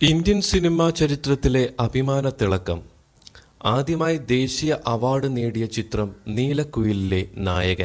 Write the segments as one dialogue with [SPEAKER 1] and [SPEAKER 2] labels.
[SPEAKER 1] Indian cinema ചരിത്രത്തിലെ അഭിമാന തിളക്കം ആദ്യമായി ദേശീയ അവാർഡ് നേടിയ ചിത്രം നീലക്കുയിലിലെ നായകൻ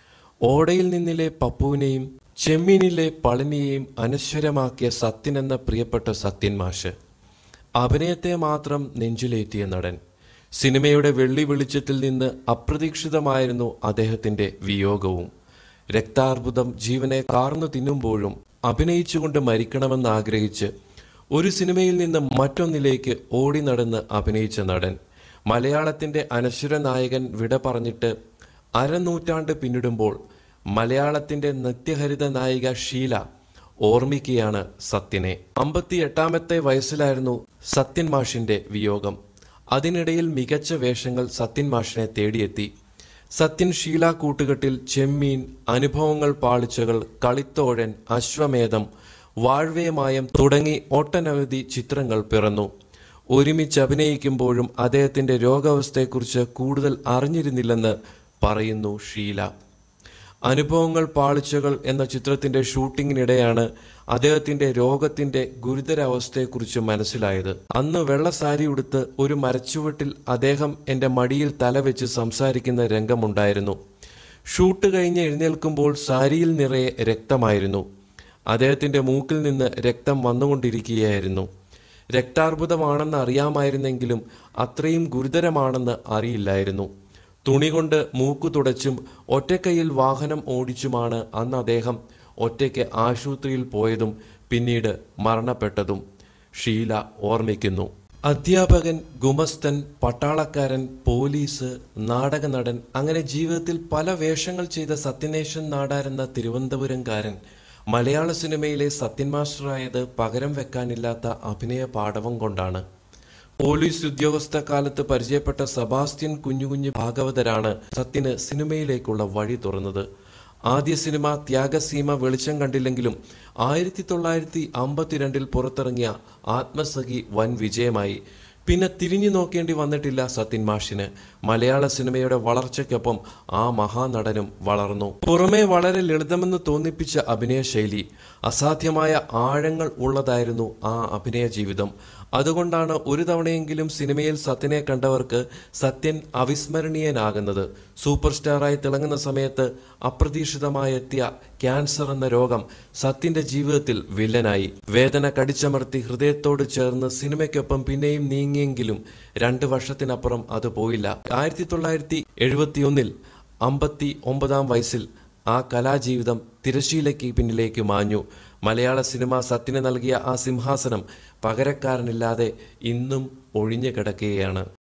[SPEAKER 1] ഓടയിൽ നിന്നിലെ പപ്പുവിനെയും ചെമ്മീനിലെ പളനിയെയും അനശ്വരമാക്കിയ സത്യൻ എന്ന പ്രിയപ്പെട്ട സത്യൻ മാഷ് അഭിനയത്തെ മാത്രം നെഞ്ചിലേറ്റിയ നടൻ സിനിമയുടെ വെള്ളി വെളിച്ചത്തിൽ നിന്ന് അപ്രതീക്ഷിതമായിരുന്നു അദ്ദേഹത്തിന്റെ വിയോഗവും രക്താർബുദം ജീവനെ കാർന്നു തിന്നുമ്പോഴും അഭിനയിച്ചുകൊണ്ട് മരിക്കണമെന്ന് ആഗ്രഹിച്ച് ഒരു സിനിമയിൽ നിന്ന് മറ്റൊന്നിലേക്ക് ഓടി നടന്ന് അഭിനയിച്ച നടൻ മലയാളത്തിന്റെ അനശ്വര നായകൻ വിട പറഞ്ഞിട്ട് അരനൂറ്റാണ്ട് പിന്നിടുമ്പോൾ മലയാളത്തിന്റെ നിത്യഹരിത നായിക ഷീല ഓർമ്മിക്കുകയാണ് സത്യനെ അമ്പത്തി എട്ടാമത്തെ വയസ്സിലായിരുന്നു സത്യൻ മാഷിന്റെ വിയോഗം അതിനിടയിൽ മികച്ച വേഷങ്ങൾ സത്യൻ മാഷിനെ തേടിയെത്തി സത്യൻ ഷീല കൂട്ടുകെട്ടിൽ ചെമ്മീൻ അനുഭവങ്ങൾ പാളിച്ചകൾ കളിത്തോഴൻ അശ്വമേധം വാഴ്വേമായം തുടങ്ങി ഒട്ടനവധി ചിത്രങ്ങൾ പിറന്നു ഒരുമിച്ച് അഭിനയിക്കുമ്പോഴും അദ്ദേഹത്തിന്റെ രോഗാവസ്ഥയെക്കുറിച്ച് കൂടുതൽ അറിഞ്ഞിരുന്നില്ലെന്ന് പറയുന്നു ഷീല അനുഭവങ്ങൾ പാളിച്ചകൾ എന്ന ചിത്രത്തിന്റെ ഷൂട്ടിങ്ങിനിടെയാണ് അദ്ദേഹത്തിന്റെ രോഗത്തിന്റെ ഗുരുതരാവസ്ഥയെക്കുറിച്ച് മനസ്സിലായത് അന്ന് വെള്ള സാരി ഉടുത്ത് ഒരു മരച്ചുവട്ടിൽ അദ്ദേഹം എന്റെ മടിയിൽ തലവെച്ച് സംസാരിക്കുന്ന രംഗമുണ്ടായിരുന്നു ഷൂട്ട് കഴിഞ്ഞ് എഴുന്നേൽക്കുമ്പോൾ സാരിയിൽ നിറയെ രക്തമായിരുന്നു അദ്ദേഹത്തിന്റെ മൂക്കിൽ നിന്ന് രക്തം വന്നുകൊണ്ടിരിക്കുകയായിരുന്നു രക്താർബുദമാണെന്ന് അറിയാമായിരുന്നെങ്കിലും അത്രയും ഗുരുതരമാണെന്ന് അറിയില്ലായിരുന്നു തുണി കൊണ്ട് മൂക്കു തുടച്ചും ഒറ്റക്കൈയിൽ വാഹനം ഓടിച്ചുമാണ് അന്ന് അദ്ദേഹം ഒറ്റയ്ക്ക് ആശുപത്രിയിൽ പോയതും പിന്നീട് മരണപ്പെട്ടതും ഷീല ഓർമ്മിക്കുന്നു അധ്യാപകൻ ഗുമസ്തൻ പട്ടാളക്കാരൻ പോലീസ് നാടക നടൻ അങ്ങനെ ജീവിതത്തിൽ പല വേഷങ്ങൾ ചെയ്ത സത്യനേശൻ നാടാർ എന്ന തിരുവനന്തപുരംകാരൻ മലയാള സിനിമയിലെ സത്യൻ മാസ്റ്ററായത് പകരം വെക്കാനില്ലാത്ത അഭിനയ പാടവം കൊണ്ടാണ് പോലീസ് ഉദ്യോഗസ്ഥ കാലത്ത് പരിചയപ്പെട്ട സെബാസ്റ്റ്യൻ കുഞ്ഞുകുഞ്ഞു ഭാഗവതരാണ് സത്യന് സിനിമയിലേക്കുള്ള വഴി തുറന്നത് ആദ്യ സിനിമ ത്യാഗസീമ വെളിച്ചം കണ്ടില്ലെങ്കിലും ആയിരത്തി തൊള്ളായിരത്തി അമ്പത്തിരണ്ടിൽ പുറത്തിറങ്ങിയ ആത്മസഖി വൻ വിജയമായി പിന്നെ തിരിഞ്ഞു നോക്കേണ്ടി വന്നിട്ടില്ല സത്യൻ മാഷിന് മലയാള സിനിമയുടെ വളർച്ചയ്ക്കൊപ്പം ആ മഹാനടനും വളർന്നു പുറമേ വളരെ ലളിതമെന്ന് തോന്നിപ്പിച്ച അഭിനയ ശൈലി അസാധ്യമായ ആഴങ്ങൾ ഉള്ളതായിരുന്നു ആ അഭിനയ ജീവിതം അതുകൊണ്ടാണ് ഒരു തവണയെങ്കിലും സിനിമയിൽ സത്യനെ കണ്ടവർക്ക് സത്യൻ അവിസ്മരണീയനാകുന്നത് സൂപ്പർ സ്റ്റാറായി തിളങ്ങുന്ന സമയത്ത് അപ്രതീക്ഷിതമായി എത്തിയ ക്യാൻസർ എന്ന രോഗം സത്യന്റെ ജീവിതത്തിൽ വില്ലനായി വേദന കടിച്ചമർത്തി ഹൃദയത്തോട് ചേർന്ന് സിനിമയ്ക്കൊപ്പം പിന്നെയും നീങ്ങിയെങ്കിലും രണ്ട് വർഷത്തിനപ്പുറം അത് പോയില്ല ആയിരത്തി തൊള്ളായിരത്തി എഴുപത്തിയൊന്നിൽ അമ്പത്തി ഒമ്പതാം വയസ്സിൽ ആ കലാജീവിതം തിരശീലയ്ക്ക് പിന്നിലേക്ക് മാഞ്ഞു മലയാള സിനിമ സത്യന് നൽകിയ ആ സിംഹാസനം പകരക്കാരനില്ലാതെ ഇന്നും ഒഴിഞ്ഞു കിടക്കുകയാണ്